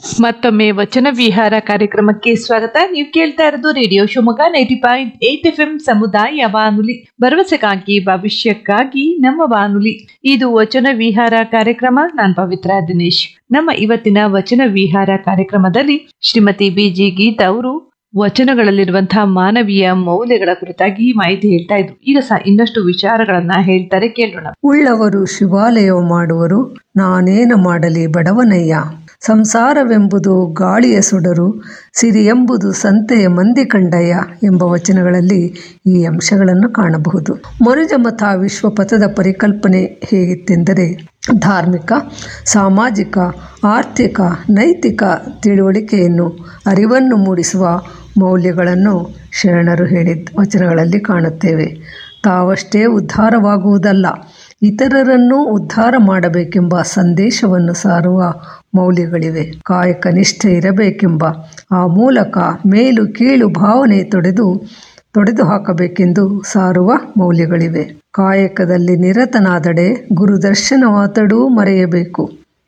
ಮತ್ತೊಮ್ಮೆ ವಚನ ವಿಹಾರ ಕಾರ್ಯಕ್ರಮಕ್ಕೆ ಸ್ವಾಗತ ನೀವು ಕೇಳ್ತಾ ಇರೋದು radio Shivamogga ninety point eight F M ಸಮುದಾಯ ಬಾನುಲಿ ಭರವಸೆಗಾಗಿ ಭವಿಷ್ಯಕ್ಕಾಗಿ ನಮ್ಮ ಬಾನುಲಿ ಇದು ವಚನ ವಿಹಾರ ಕಾರ್ಯಕ್ರಮ ನಾನ್ ಪವಿತ್ರ ದಿನೇಶ್ ನಮ್ಮ ಇವತ್ತಿನ ವಚನ ವಿಹಾರ ಕಾರ್ಯಕ್ರಮದಲ್ಲಿ ಶ್ರೀಮತಿ ಬಿಜಿ ಗೀತಾ ಅವರು ವಚನಗಳಲ್ಲಿರುವಂತಹ ಮಾನವೀಯ ಮೌಲ್ಯಗಳ ಕುರಿತಾಗಿ ಮಾಹಿತಿ ಹೇಳ್ತಾ ಇದ್ರು ಈಗ ಸಹ ಇನ್ನಷ್ಟು ವಿಚಾರಗಳನ್ನ ಹೇಳ್ತಾರೆ ಕೇಳೋಣ ಉಳ್ಳವರು ಶಿವಾಲಯ ಮಾಡುವರು ನಾನೇನ ಮಾಡಲಿ ಬಡವನಯ್ಯ ಸಂಸಾರವೆಂಬುದು ಗಾಳಿಯ ಸುಡರು ಸಿರಿ ಎಂಬುದು ಸಂತೆಯ ಮಂದಿ ಕಂಡಯ್ಯ ಎಂಬ ವಚನಗಳಲ್ಲಿ ಈ ಅಂಶಗಳನ್ನು ಕಾಣಬಹುದು ಮನುಜಮತ ವಿಶ್ವಪಥದ ಪರಿಕಲ್ಪನೆ ಹೇಗಿತ್ತೆಂದರೆ ಧಾರ್ಮಿಕ ಸಾಮಾಜಿಕ ಆರ್ಥಿಕ ನೈತಿಕ ತಿಳುವಳಿಕೆಯನ್ನು ಅರಿವನ್ನು ಮೂಡಿಸುವ ಮೌಲ್ಯಗಳನ್ನು ಶರಣರು ಹೇಳಿದ ವಚನಗಳಲ್ಲಿ ಕಾಣುತ್ತೇವೆ ತಾವಷ್ಟೇ ಉದ್ಧಾರವಾಗುವುದಲ್ಲ ಇತರರನ್ನೂ ಉದ್ಧಾರ ಮಾಡಬೇಕೆಂಬ ಸಂದೇಶವನ್ನು ಸಾರುವ ಮೌಲ್ಯಗಳಿವೆ ಕಾಯಕ ನಿಷ್ಠೆ ಇರಬೇಕೆಂಬ ಆ ಮೂಲಕ ಮೇಲು ಕೀಳು ಭಾವನೆ ತೊಡೆದು ತೊಡೆದು ಹಾಕಬೇಕೆಂದು ಸಾರುವ ಮೌಲ್ಯಗಳಿವೆ ಕಾಯಕದಲ್ಲಿ ನಿರತನಾದಡೆ ಗುರುದರ್ಶನವಾದಡೂ ಮರೆಯಬೇಕು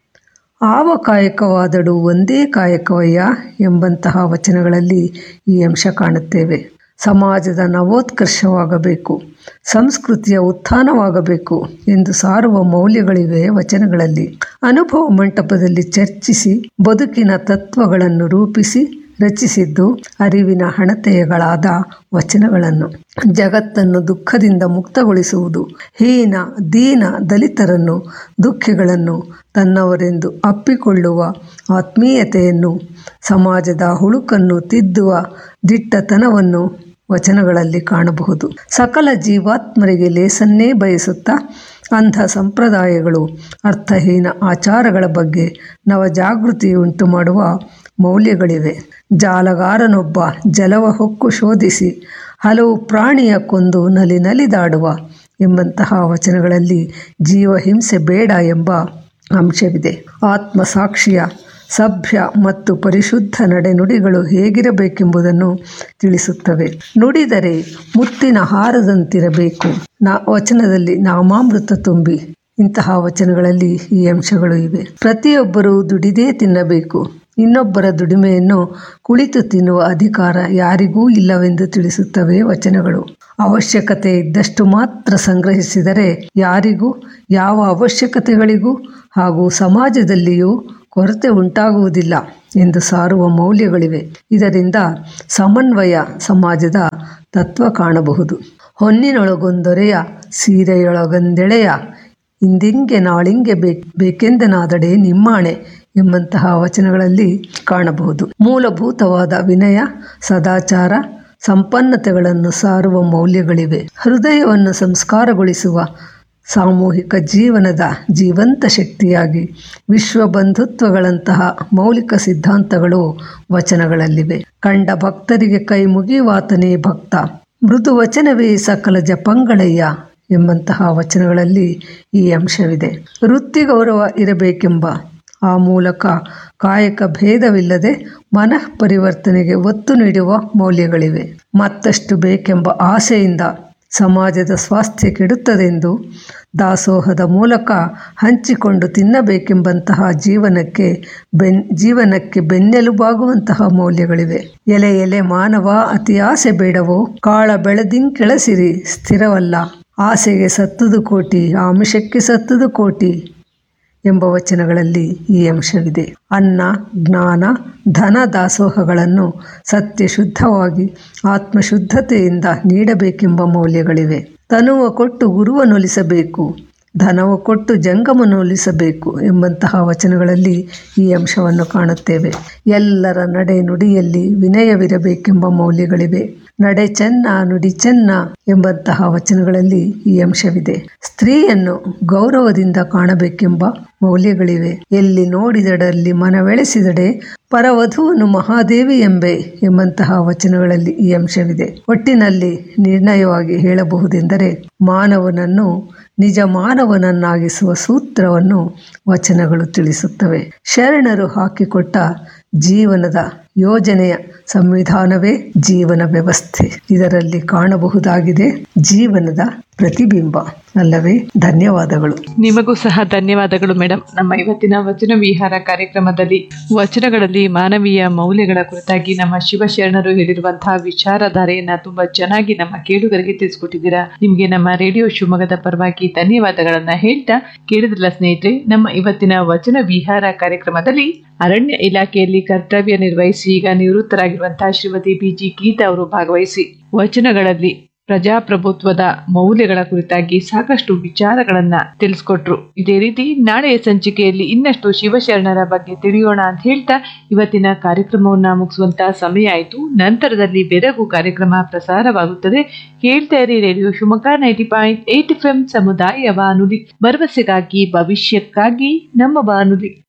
ಆವ ಕಾಯಕವಾದಡು ಒಂದೇ ಕಾಯಕವಯ್ಯ ಎಂಬಂತಹ ವಚನಗಳಲ್ಲಿ ಈ ಅಂಶ ಕಾಣುತ್ತೇವೆ ಸಮಾಜದ ನವೋತ್ಕರ್ಷವಾಗಬೇಕು ಸಂಸ್ಕೃತಿಯ ಉತ್ಥಾನವಾಗಬೇಕು ಎಂದು ಸಾರುವ ಮೌಲ್ಯಗಳಿವೆ ವಚನಗಳಲ್ಲಿ ಅನುಭವ ಮಂಟಪದಲ್ಲಿ ಚರ್ಚಿಸಿ ಬದುಕಿನ ತತ್ವಗಳನ್ನು ರೂಪಿಸಿ ರಚಿಸಿದ್ದು ಅರಿವಿನ ಹಣತೆಯಗಳಾದ ವಚನಗಳನ್ನು ಜಗತ್ತನ್ನು ದುಃಖದಿಂದ ಮುಕ್ತಗೊಳಿಸುವುದು ಹೀನ ದೀನ ದಲಿತರನ್ನು ದುಃಖಿಗಳನ್ನು ತನ್ನವರೆಂದು ಅಪ್ಪಿಕೊಳ್ಳುವ ಆತ್ಮೀಯತೆಯನ್ನು ಸಮಾಜದ ಹುಳುಕನ್ನು ತಿದ್ದುವ ದಿಟ್ಟತನವನ್ನು ವಚನಗಳಲ್ಲಿ ಕಾಣಬಹುದು ಸಕಲ ಜೀವಾತ್ಮರಿಗೆ ಲೇಸನ್ನೇ ಬಯಸುತ್ತಾ ಅಂಧ ಸಂಪ್ರದಾಯಗಳು ಅರ್ಥಹೀನ ಆಚಾರಗಳ ಬಗ್ಗೆ ನವಜಾಗೃತಿ ಉಂಟು ಮಾಡುವ ಮೌಲ್ಯಗಳಿವೆ ಜಾಲಗಾರನೊಬ್ಬ ಜಲವ ಹೊಕ್ಕು ಶೋಧಿಸಿ ಹಲವು ಪ್ರಾಣಿಯ ಕೊಂದು ನಲಿ ನಲಿದಾಡುವ ಎಂಬಂತಹ ವಚನಗಳಲ್ಲಿ ಜೀವಹಿಂಸೆ ಬೇಡ ಎಂಬ ಅಂಶವಿದೆ ಆತ್ಮಸಾಕ್ಷಿಯ ಸಭ್ಯ ಮತ್ತು ಪರಿಶುದ್ಧ ನಡೆನುಡಿಗಳು ಹೇಗಿರಬೇಕೆಂಬುದನ್ನು ತಿಳಿಸುತ್ತವೆ ನುಡಿದರೆ ಮುತ್ತಿನ ಹಾರದಂತಿರಬೇಕು ನಾ ವಚನದಲ್ಲಿ ನಾಮಾಮೃತ ತುಂಬಿ ಇಂತಹ ವಚನಗಳಲ್ಲಿ ಈ ಅಂಶಗಳು ಇವೆ ಪ್ರತಿಯೊಬ್ಬರೂ ದುಡಿದೇ ತಿನ್ನಬೇಕು ಇನ್ನೊಬ್ಬರ ದುಡಿಮೆಯನ್ನು ಕುಳಿತು ತಿನ್ನುವ ಅಧಿಕಾರ ಯಾರಿಗೂ ಇಲ್ಲವೆಂದು ತಿಳಿಸುತ್ತವೆ ವಚನಗಳು ಅವಶ್ಯಕತೆ ಇದ್ದಷ್ಟು ಮಾತ್ರ ಸಂಗ್ರಹಿಸಿದರೆ ಯಾರಿಗೂ ಯಾವ ಅವಶ್ಯಕತೆಗಳಿಗೂ ಹಾಗೂ ಸಮಾಜದಲ್ಲಿಯೂ ಕೊರತೆ ಉಂಟಾಗುವುದಿಲ್ಲ ಎಂದು ಸಾರುವ ಮೌಲ್ಯಗಳಿವೆ ಇದರಿಂದ ಸಮನ್ವಯ ಸಮಾಜದ ತತ್ವ ಕಾಣಬಹುದು ಹೊನ್ನಿನೊಳಗೊಂದೊರೆಯ ಸೀರೆಯೊಳಗೊಂದೆಳೆಯ ಇಂದಿಂಗೆ ನಾಳಿಂಗೆ ಬೇಕ್ ಬೇಕೆಂದನಾದಡೆ ನಿಮ್ಮಾಣೆ ಎಂಬಂತಹ ವಚನಗಳಲ್ಲಿ ಕಾಣಬಹುದು ಮೂಲಭೂತವಾದ ವಿನಯ ಸದಾಚಾರ ಸಂಪನ್ನತೆಗಳನ್ನು ಸಾರುವ ಮೌಲ್ಯಗಳಿವೆ ಹೃದಯವನ್ನು ಸಂಸ್ಕಾರಗೊಳಿಸುವ ಸಾಮೂಹಿಕ ಜೀವನದ ಜೀವಂತ ಶಕ್ತಿಯಾಗಿ ವಿಶ್ವ ಬಂಧುತ್ವಗಳಂತಹ ಮೌಲಿಕ ಸಿದ್ಧಾಂತಗಳು ವಚನಗಳಲ್ಲಿವೆ ಕಂಡ ಭಕ್ತರಿಗೆ ಕೈ ಮುಗಿಯುವಾತನೇ ಭಕ್ತ ಮೃದು ವಚನವೇ ಸಕಲ ಜಪಂಗಳಯ್ಯ ಎಂಬಂತಹ ವಚನಗಳಲ್ಲಿ ಈ ಅಂಶವಿದೆ ವೃತ್ತಿ ಗೌರವ ಇರಬೇಕೆಂಬ ಆ ಮೂಲಕ ಕಾಯಕ ಭೇದವಿಲ್ಲದೆ ಮನಃ ಪರಿವರ್ತನೆಗೆ ಒತ್ತು ನೀಡುವ ಮೌಲ್ಯಗಳಿವೆ ಮತ್ತಷ್ಟು ಬೇಕೆಂಬ ಆಸೆಯಿಂದ ಸಮಾಜದ ಸ್ವಾಸ್ಥ್ಯ ಕೆಡುತ್ತದೆಂದು ದಾಸೋಹದ ಮೂಲಕ ಹಂಚಿಕೊಂಡು ತಿನ್ನಬೇಕೆಂಬಂತಹ ಜೀವನಕ್ಕೆ ಬೆನ್ ಜೀವನಕ್ಕೆ ಬೆನ್ನೆಲುಬಾಗುವಂತಹ ಮೌಲ್ಯಗಳಿವೆ ಎಲೆ ಎಲೆ ಮಾನವ ಅತಿ ಆಸೆ ಬೇಡವೋ ಕಾಳ ಬೆಳೆದಿಂಕೆಳಸಿರಿ ಸ್ಥಿರವಲ್ಲ ಆಸೆಗೆ ಸತ್ತದು ಕೋಟಿ ಆಮಿಷಕ್ಕೆ ಸತ್ತದು ಕೋಟಿ ಎಂಬ ವಚನಗಳಲ್ಲಿ ಈ ಅಂಶವಿದೆ ಅನ್ನ ಜ್ಞಾನ ಧನ ದಾಸೋಹಗಳನ್ನು ಸತ್ಯ ಶುದ್ಧವಾಗಿ ಆತ್ಮಶುದ್ಧತೆಯಿಂದ ನೀಡಬೇಕೆಂಬ ಮೌಲ್ಯಗಳಿವೆ ತನುವ ಕೊಟ್ಟು ಗುರುವನೊಲಿಸಬೇಕು ಧನವ ಕೊಟ್ಟು ಜಂಗಮನೊಲಿಸಬೇಕು ಎಂಬಂತಹ ವಚನಗಳಲ್ಲಿ ಈ ಅಂಶವನ್ನು ಕಾಣುತ್ತೇವೆ ಎಲ್ಲರ ನಡೆ ನುಡಿಯಲ್ಲಿ ವಿನಯವಿರಬೇಕೆಂಬ ಮೌಲ್ಯಗಳಿವೆ ನಡೆ ಚೆನ್ನ ನುಡಿ ಚೆನ್ನ ಎಂಬಂತಹ ವಚನಗಳಲ್ಲಿ ಈ ಅಂಶವಿದೆ ಸ್ತ್ರೀಯನ್ನು ಗೌರವದಿಂದ ಕಾಣಬೇಕೆಂಬ ಮೌಲ್ಯಗಳಿವೆ ಎಲ್ಲಿ ನೋಡಿದಡಲ್ಲಿ ಮನವೆಳೆಸಿದಡೆ ಪರವಧುವನ್ನು ಮಹಾದೇವಿ ಎಂಬೆ ಎಂಬಂತಹ ವಚನಗಳಲ್ಲಿ ಈ ಅಂಶವಿದೆ ಒಟ್ಟಿನಲ್ಲಿ ನಿರ್ಣಯವಾಗಿ ಹೇಳಬಹುದೆಂದರೆ ಮಾನವನನ್ನು ನಿಜ ಮಾನವನನ್ನಾಗಿಸುವ ಸೂತ್ರವನ್ನು ವಚನಗಳು ತಿಳಿಸುತ್ತವೆ ಶರಣರು ಹಾಕಿಕೊಟ್ಟ ಜೀವನದ ಯೋಜನೆಯ ಸಂವಿಧಾನವೇ ಜೀವನ ವ್ಯವಸ್ಥೆ ಇದರಲ್ಲಿ ಕಾಣಬಹುದಾಗಿದೆ ಜೀವನದ ಪ್ರತಿಬಿಂಬ ಅಲ್ಲವೇ ಧನ್ಯವಾದಗಳು ನಿಮಗೂ ಸಹ ಧನ್ಯವಾದಗಳು ಮೇಡಮ್ ನಮ್ಮ ಇವತ್ತಿನ ವಚನ ವಿಹಾರ ಕಾರ್ಯಕ್ರಮದಲ್ಲಿ ವಚನಗಳಲ್ಲಿ ಮಾನವೀಯ ಮೌಲ್ಯಗಳ ಕುರಿತಾಗಿ ನಮ್ಮ ಶಿವಶರಣರು ಹೇಳಿರುವಂತಹ ವಿಚಾರಧಾರೆಯನ್ನ ತುಂಬಾ ಚೆನ್ನಾಗಿ ನಮ್ಮ ಕೇಳುಗರಿಗೆ ತಿಳಿಸ್ಕೊಟ್ಟಿದ್ದೀರಾ ನಿಮಗೆ ನಮ್ಮ ರೇಡಿಯೋ ಶಿವಮೊಗ್ಗದ ಪರವಾಗಿ ಧನ್ಯವಾದಗಳನ್ನ ಹೇಳ್ತಾ ಕೇಳಿದ್ರಲ್ಲ ಸ್ನೇಹಿತರೆ ನಮ್ಮ ಇವತ್ತಿನ ವಚನ ವಿಹಾರ ಕಾರ್ಯಕ್ರಮದಲ್ಲಿ ಅರಣ್ಯ ಇಲಾಖೆಯಲ್ಲಿ ಕರ್ತವ್ಯ ನಿರ್ವಹಿಸಿ ಈಗ ನಿವೃತ್ತರಾಗಿರುವಂತಹ ಶ್ರೀಮತಿ ಬಿ ಜಿ ಗೀತಾ ಅವರು ಭಾಗವಹಿಸಿ ವಚನಗಳಲ್ಲಿ ಪ್ರಜಾಪ್ರಭುತ್ವದ ಮೌಲ್ಯಗಳ ಕುರಿತಾಗಿ ಸಾಕಷ್ಟು ವಿಚಾರಗಳನ್ನ ತಿಳಿಸ್ಕೊಟ್ರು ಇದೇ ರೀತಿ ನಾಳೆಯ ಸಂಚಿಕೆಯಲ್ಲಿ ಇನ್ನಷ್ಟು ಶಿವಶರಣರ ಬಗ್ಗೆ ತಿಳಿಯೋಣ ಅಂತ ಹೇಳ್ತಾ ಇವತ್ತಿನ ಕಾರ್ಯಕ್ರಮವನ್ನ ಮುಗಿಸುವಂತಹ ಸಮಯ ಆಯಿತು ನಂತರದಲ್ಲಿ ಬೆರಗು ಕಾರ್ಯಕ್ರಮ ಪ್ರಸಾರವಾಗುತ್ತದೆ ಕೇಳ್ತಾ ಇರಿ radio Shivamogga ninety point eight F M ಸಮುದಾಯ ಬಾನುಲಿ ಭರವಸೆಗಾಗಿ ಭವಿಷ್ಯಕ್ಕಾಗಿ ನಮ್ಮ ಬಾನುಲಿ